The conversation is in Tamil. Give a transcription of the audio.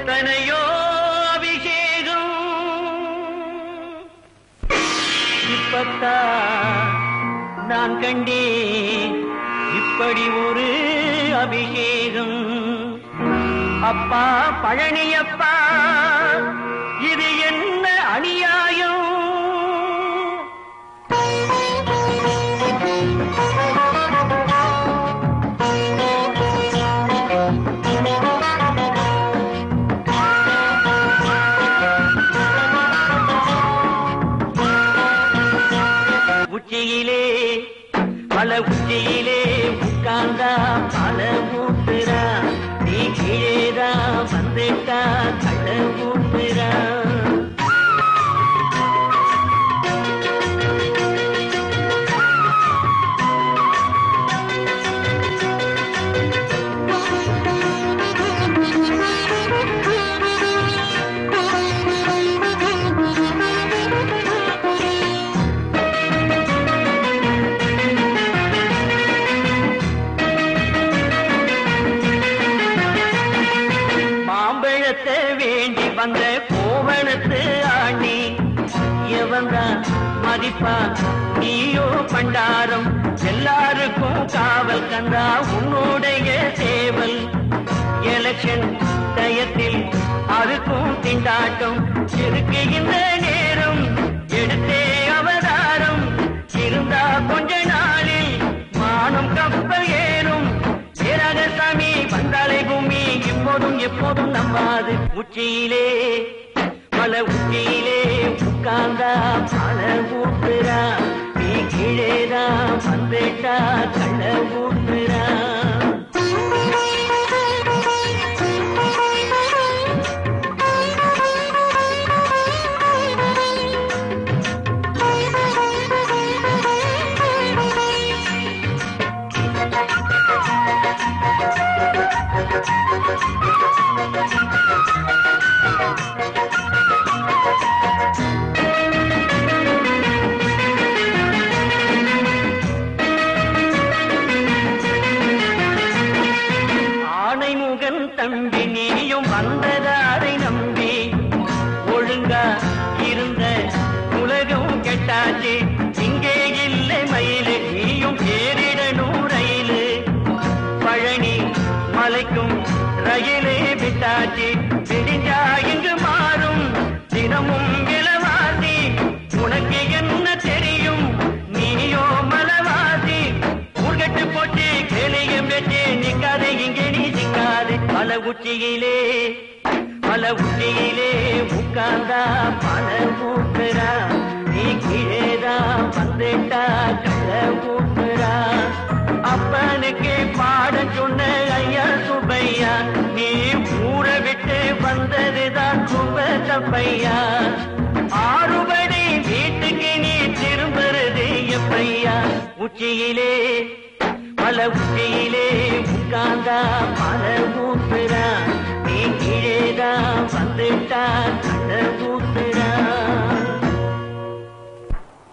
எத்தனையோ அபிஷேகம் இப்பத்தான் நான் கண்டேன் இப்படி ஒரு அபிஷேகம் அப்பா பழனியப்பா இது என்ன அநியாயம் உச்சியிலே பல உச்சியிலே உட்கார்ந்தா பல ஊத்துறா நீ கீழேதா வந்துட்டா கள்ள ஊத்துறா மாம்பழத்தை வேண்டி வந்த கோவணத்து ஆண்டி எவன்தான் மதிப்பா நீயோ பண்டாரம் எல்லாருக்கும் காவல் கந்தா உன்னுடைய சேவல் எலெக்ஷன் டயத்தில் அதுக்கும் திண்டாட்டம் இருக்கு இந்த நேரம் எடுத்தே அவதாரம் இருந்தா கொஞ்ச நாளில் மானம் கப்பல் ஏறும் வீரகசாமி வந்தாலை பூமி இப்போதும் எப்போதும் நம்பாது உச்சியிலே மலை உச்சியிலே உட்கார்ந்தா பல ஊத்துறா நீ கீழேதா வந்துட்டா கள்ள ஊத்துறா ஆணைமுகன் தம்பி நீயும் வந்ததாரை நம்பி ஒழுங்கா இருந்த உலகம் கெட்டாச்சு இங்கே இல்லை மயிலு நீயும் ஏறிடணும் ரயிலு பழனி மலைக்கும் ரயிலே விட்டாச்சு விடிஞ்சா இங்கு மாறும் தினமும் விலவாசி உனக்கு என்ன தெரியும் நீயோ மலவாசி ஊர்கட்டு போட்டு கேளையும் வெட்டு நிக்காதே இங்கே நீ சிக்காது பல உச்சியிலே பல உச்சியிலே உட்கார்ந்தா பல ஊத்துறா நீ கீழேதா வந்துட்டா கள்ள ஊத்துறா அப்பனுக்கு பாடம் சொன்ன ஐயா சுப்பையா நீ ஊற விட்டு வந்ததுதான் சுப தப்பையா ஆறுபடி வீட்டுக்கு நீ திரும்புறது எப்பையா உச்சியிலே பல உச்சியிலே உட்கார்ந்தா பல ஊத்துறா நீ கீழேதான் வந்துட்டா கள்ள ஊத்துறா